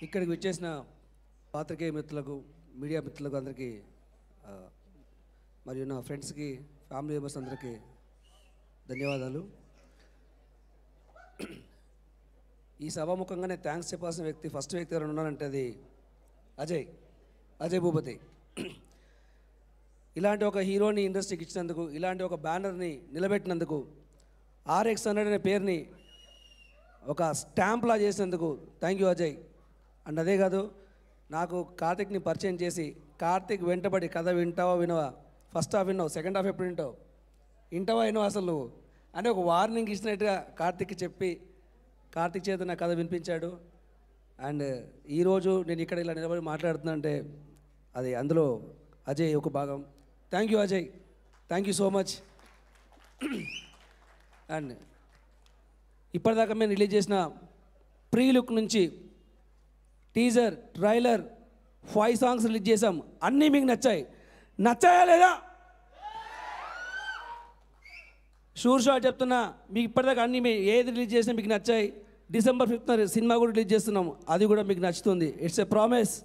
ఇక్కడికి వచ్చేసిన పాత్రికేయ మిత్రులకు మీడియా మిత్రులకు అందరికీ ఆ, మరియు నా ఫ్రెండ్స్కి ఫ్యామిలీ మెంబర్స్ అందరికీ ధన్యవాదాలు ఈ సభాముఖంగానే థ్యాంక్స్ చెప్పాల్సిన వ్యక్తి ఫస్ట్ వ్యక్తి ఎవరైనా ఉన్నారంటే అది అజయ్ అజయ్ భూపతి ఇలాంటి ఒక హీరోని ఇండస్ట్రీకి ఇచ్చినందుకు ఇలాంటి ఒక బ్యానర్ని నిలబెట్టినందుకు ఆర్ఎక్స్ హండ్రెడ్ అనే పేరుని ఒక స్టాంప్లా చేసినందుకు థ్యాంక్ యూ అజయ్ అండ్ అదే కాదు నాకు కార్తిక్ని పరిచయం చేసి కార్తిక్ వెంటబడి కథ వింటావా వినవా ఫస్ట్ హాఫ్ విన్నావు సెకండ్ హాఫ్ ఎప్పుడు వింటావు వింటావా వినవా అసలు నువ్వు అని ఒక వార్నింగ్ ఇచ్చినట్టుగా కార్తిక్కి చెప్పి కార్తిక్ చేత నా కథ వినిపించాడు అండ్ ఈరోజు నేను ఇక్కడ ఇలా నిలబడి మాట్లాడుతున్నా అంటే అది అందులో అజయ్ ఒక భాగం thank you Ajay thank you so much and ఇప్పటిదాకా మేము రిలీజ్ చేసిన ప్రీ లుక్ నుంచి teaser trailer five songs release చేసాం అన్నీ మీకు నచ్చాయి నచ్చాయా లేదా షూర్ షాట్ చెప్తున్నా మీకు ఇప్పటిదాకా అన్ని మీ ఏది రిలీజ్ చేసినా మీకు నచ్చాయి డిసెంబర్ ఫిఫ్త్ సినిమా కూడా రిలీజ్ చేస్తున్నాం అది కూడా మీకు నచ్చుతుంది ఇట్స్ ఎ ప్రామిస్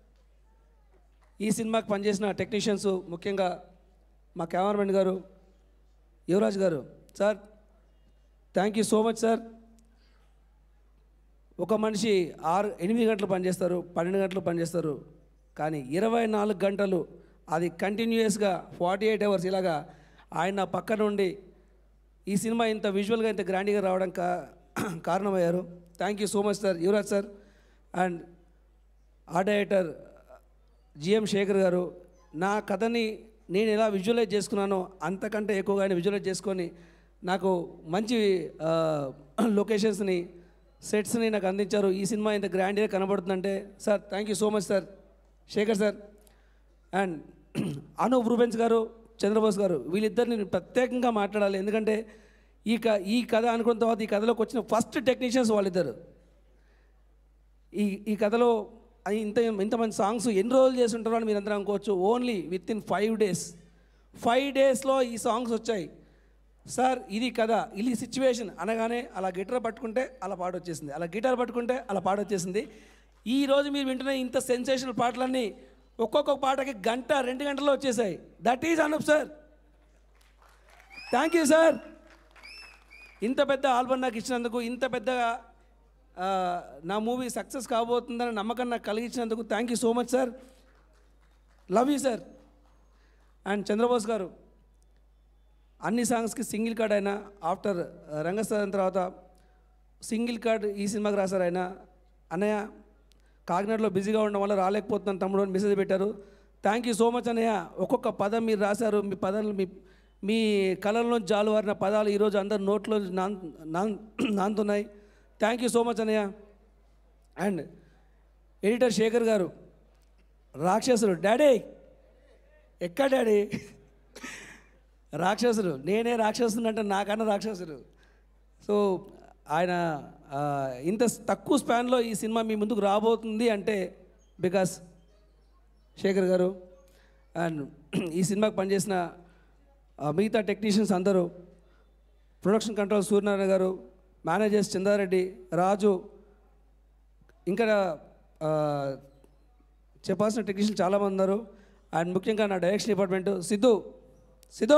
ఈ సినిమాకి పనిచేసిన టెక్నీషియన్స్ ముఖ్యంగా మా కెమెరామెన్ గారు యువరాజ్ గారు sir thank you so much sir ఒక మనిషి ఆరు ఎనిమిది గంటలు పనిచేస్తారు పన్నెండు గంటలు పనిచేస్తారు కానీ ఇరవై నాలుగు గంటలు అది కంటిన్యూయస్గా ఫార్టీ ఎయిట్ అవర్స్ ఇలాగా ఆయన నా పక్క నుండి ఈ సినిమా ఇంత విజువల్గా ఇంత గ్రాండ్గా రావడం కా కారణమయ్యారు thank you so much sir Yuvraj sir and art director GM Shekhar గారు నా కథని నేను ఎలా విజువలైజ్ చేసుకున్నానో అంతకంటే ఎక్కువగా ఆయన విజువలైజ్ చేసుకొని నాకు మంచి లొకేషన్స్ని సెట్స్ని నాకు అందించారు ఈ సినిమా ఇంత గ్రాండ్గా కనబడుతుందంటే sir thank you so much sir Shekhar sir and Anup Rubens గారు చంద్రబోస్ గారు వీళ్ళిద్దరిని నేను ప్రత్యేకంగా మాట్లాడాలి ఎందుకంటే ఈ క ఈ కథ అనుకున్న తర్వాత ఈ కథలోకి వచ్చిన ఫస్ట్ టెక్నీషియన్స్ వాళ్ళిద్దరు ఈ ఈ కథలో అయి ఇంత ఇంతమంది సాంగ్స్ ఎన్ని రోజులు చేసి ఉంటారో అని మీరు అందరూ అనుకోవచ్చు only within five days five డేస్లో ఈ సాంగ్స్ వచ్చాయి సార్ ఇది కథ ఇది సిచ్యువేషన్ అనగానే అలా గిటార్ పట్టుకుంటే అలా పాట వచ్చేసింది అలా గిటార్ పట్టుకుంటే అలా పాట వచ్చేసింది ఈ రోజు మీరు వింటున్న ఇంత సెన్సేషనల్ పాటలన్నీ ఒక్కొక్క పాటకి గంట రెండు గంటల్లో వచ్చేసాయి that is Anup sir thank you sir ఇంత పెద్ద ఆల్బమ్ నాకు ఇచ్చినందుకు ఇంత పెద్దగా ఆ, నా మూవీ సక్సెస్ కాబోతుందని నమ్మకం నాకు కలిగించినందుకు thank you so much sir love you sir and Chandrabose గారు అన్ని సాంగ్స్కి సింగిల్ కార్డ్ అయినా ఆఫ్టర్ రంగస్థలం తర్వాత సింగిల్ కార్డ్ ఈ సినిమాకి రాశారు ఆయన అన్నయ్య కాకినాడలో బిజీగా ఉండడం వల్ల రాలేకపోతున్నాను తమ్ముడు అని మెసేజ్ పెట్టారు థ్యాంక్ యూ సో మచ్ అన్నయ్య ఒక్కొక్క పదం మీరు రాశారు మీ పదాలు మీ మీ కళల్లో జాలువారిన పదాలు ఈరోజు అందరి నోట్లో నాన్ నాన్ నానుతున్నాయి థ్యాంక్ యూ సో మచ్ అన్నయ్య అండ్ ఎడిటర్ శేఖర్ గారు రాక్షసుడు డాడీ ఎక్కడ డాడీ రాక్షసుడు నేనే రాక్షసుడు అంటే నాకన్నా రాక్షసుడు సో ఆయన ఆ, ఇంత తక్కువ స్పాన్లో ఈ సినిమా మీ ముందుకు రాబోతుంది అంటే బికాస్ శేఖర్ గారు అండ్ ఈ సినిమాకి పనిచేసిన ఆ, మిగతా టెక్నీషియన్స్ అందరూ ప్రొడక్షన్ కంట్రోల్ సూర్యనారాయణ గారు మేనేజర్స్ చందారెడ్డి రాజు ఇంకా ఆ, చెప్పాల్సిన టెక్నీషియన్ చాలామంది ఉన్నారు అండ్ ముఖ్యంగా నా డైరెక్షన్ డిపార్ట్మెంట్ సిద్ధు సిద్ధు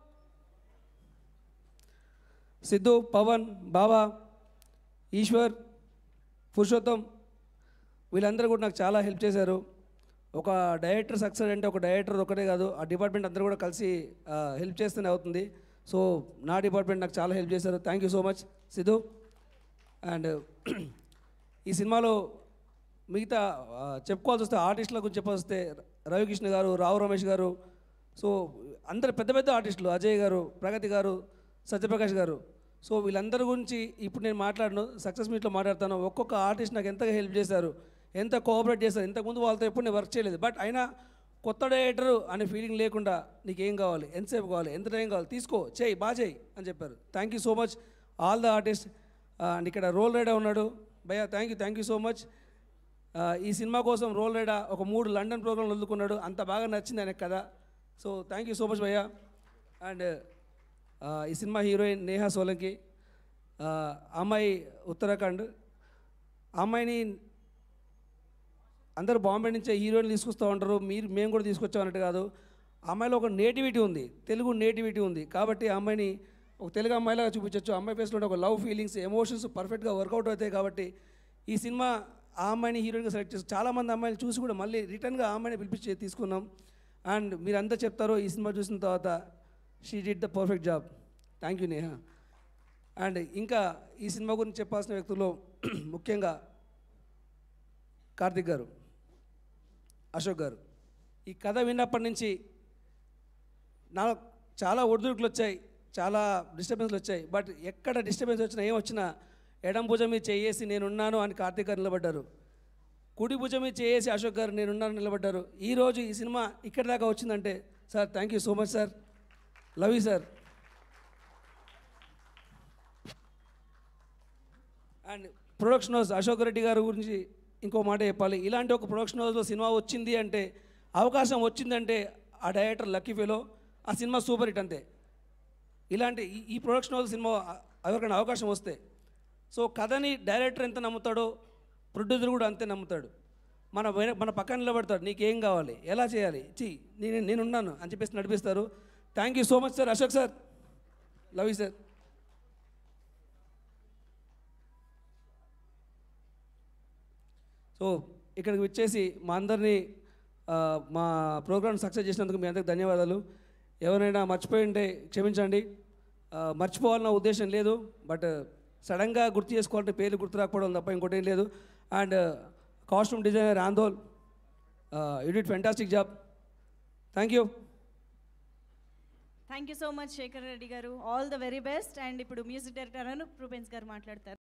సిద్ధు పవన్ బాబా ఈశ్వర్ పురుషోత్తం వీళ్ళందరూ కూడా నాకు చాలా హెల్ప్ చేశారు ఒక డైరెక్టర్ సక్సెస్ అంటే ఒక డైరెక్టర్ ఒకటే కాదు ఆ డిపార్ట్మెంట్ అందరూ కూడా కలిసి హెల్ప్ చేస్తూనే అవుతుంది సో నా డిపార్ట్మెంట్ నాకు చాలా హెల్ప్ చేశారు thank you so much Siddhu and ఈ సినిమాలో మిగతా ఆ, చెప్పుకోవాల్సి వస్తే ఆర్టిస్టుల గురించి చెప్పాల్సి వస్తే రవికృష్ణ గారు రావు రమేష్ గారు సో అందరు పెద్ద పెద్ద ఆర్టిస్టులు అజయ్ గారు ప్రగతి గారు సత్యప్రకాష్ గారు సో వీళ్ళందరి గురించి ఇప్పుడు నేను మాట్లాడను సక్సెస్ మీట్లో మాట్లాడతాను ఒక్కొక్క ఆర్టిస్ట్ నాకు ఎంతగా హెల్ప్ చేశారు ఎంత కోఆపరేట్ చేశారు ఇంతకుముందు వాళ్ళతో ఎప్పుడు నేను వర్క్ చేయలేదు బట్ అయినా కొత్త డైరెక్టర్ అనే ఫీలింగ్ లేకుండా నీకు ఏం కావాలి ఎంతసేపు కావాలి ఎంత టైం కావాలి తీసుకో చేయి బాగా చేయి అని చెప్పారు thank you so much all the artist and ఇక్కడ రోల్ రైడా ఉన్నాడు భయ్యా thank you thank you so much ఈ సినిమా కోసం రోల్ రైడా ఒక మూడు లండన్ ప్రోగ్రాంలు వదులుకున్నాడు అంత బాగా నచ్చింది ఆయనకు కదా so thank you so much భయ్యా అండ్ ఈ సినిమా హీరోయిన్ నేహా సోలంకి ఆ అమ్మాయి ఉత్తరాఖండ్ ఆ అమ్మాయిని అందరూ బాంబే నుంచే హీరోయిన్ తీసుకొస్తూ ఉంటారు మీరు మేము కూడా తీసుకొచ్చాం అన్నట్టు కాదు ఆ అమ్మాయిలో ఒక నేటివిటీ ఉంది తెలుగు నేటివిటీ ఉంది కాబట్టి ఆ అమ్మాయిని ఒక తెలుగు అమ్మాయిలాగా చూపించవచ్చు అమ్మాయి ఫేస్లో ఉండే ఒక లవ్ ఫీలింగ్స్ ఎమోషన్స్ పర్ఫెక్ట్గా వర్కౌట్ అవుతాయి కాబట్టి ఈ సినిమా ఆ అమ్మాయిని హీరోయిన్గా సెలెక్ట్ చేసి చాలామంది అమ్మాయిలు చూసి కూడా మళ్ళీ రిటర్న్గా ఆ అమ్మాయిని పిలిపించి తీసుకున్నాం అండ్ మీరంతా చెప్తారు ఈ సినిమా చూసిన తర్వాత she did the perfect job thank you Neha and ఇంకా ఈ సినిమా గురించి చెప్పాల్సిన వ్యక్తుల్లో ముఖ్యంగా కార్తిక్ గారు అశోక్ గారు ఈ కథ విన్నప్పటి నుంచి నాకు చాలా ఒడిదుడుకులు వచ్చాయి చాలా డిస్టర్బెన్స్లు వచ్చాయి బట్ ఎక్కడ డిస్టర్బెన్స్ వచ్చినా ఏం వచ్చినా ఎడం భుజం మీద చేయేసి నేనున్నాను అని కార్తీక్ గారు నిలబడ్డారు కుడి భుజం మీద చేయేసి అశోక్ గారు నేనున్నాను నిలబడ్డారు ఈరోజు ఈ సినిమా ఇక్కడి దాకా వచ్చిందంటే sir thank you so much sir love you sir and production house Ashok Reddy గారి గురించి ఇంకో మాట చెప్పాలి ఇలాంటి ఒక ప్రొడక్షన్ హౌస్లో సినిమా వచ్చింది అంటే అవకాశం వచ్చిందంటే ఆ డైరెక్టర్ లక్కీ ఫెలో ఆ సినిమా సూపర్ హిట్ అంతే ఇలాంటి ఈ- ఈ ప్రొడక్షన్ హౌస్ సినిమా ఎవరికైనా అవకాశం వస్తే సో కథని డైరెక్టర్ ఎంత నమ్ముతాడో ప్రొడ్యూసర్ కూడా అంతే నమ్ముతాడు మన వెన- మన పక్కన నిలబడతాడు నీకేం కావాలి ఎలా చేయాలి చి నేను నేనున్నాను అని చెప్పేసి నడిపిస్తారు thank you so much sir Ashok sir love you sir so ఇక్కడికి వచ్చేసి మా అందరినీ ఆ, మా ప్రోగ్రామ్ సక్సెస్ చేసినందుకు మీ అందరికి ధన్యవాదాలు ఎవరైనా మర్చిపోయి ఉంటే క్షమించండి ఆ, మర్చిపోవాలన్న ఉద్దేశం లేదు బట్ సడన్గా గుర్తు చేసుకోవాలంటే పేర్లు గుర్తు రాకపోవడం తప్ప ఇంకోటి ఏం లేదు and costume designer Andol you did fantastic job thank you thank you so much Shekhar Reddy గారు all the very best and ఇప్పుడు మ్యూజిక్ డైరెక్టర్ అను రూపెన్స్ గారు మాట్లాడతారు